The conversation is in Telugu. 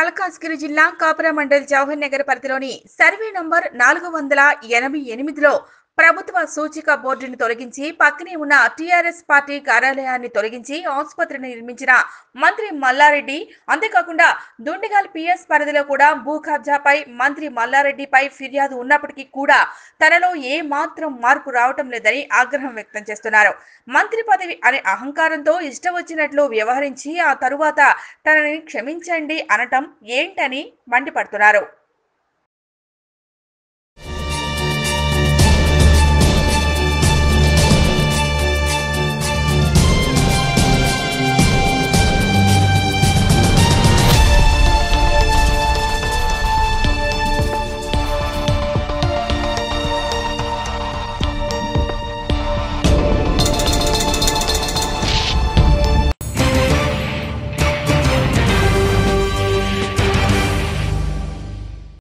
మల్కాజ్గిరి జిల్లా కాపురా మండల్ జవహర్ నగర్ పరిధిలోని సర్వే నంబర్ నాలుగు వందల ఎనభై ఎనిమిదిలో ప్రభుత్వ సూచిక బోర్డును తొలగించి పక్కనే ఉన్న టీఆర్ఎస్ పార్టీ కార్యాలయాన్ని తొలగించి ఆసుపత్రిని నిర్మించిన మంత్రి మల్లారెడ్డి అంతేకాకుండా దుండిగల్ పిఎస్ పరిధిలో కూడా భూ కబ్జాపై మంత్రి మల్లారెడ్డిపై ఫిర్యాదు ఉన్నప్పటికీ కూడా తనలో ఏ మాత్రం మార్పు రావటం లేదని ఆగ్రహం వ్యక్తం చేస్తున్నారు మంత్రి పదవి అనే అహంకారంతో ఇష్టం వచ్చినట్లు వ్యవహరించి ఆ తరువాత తనని క్షమించండి అనటం ఏంటని మండిపడుతున్నారు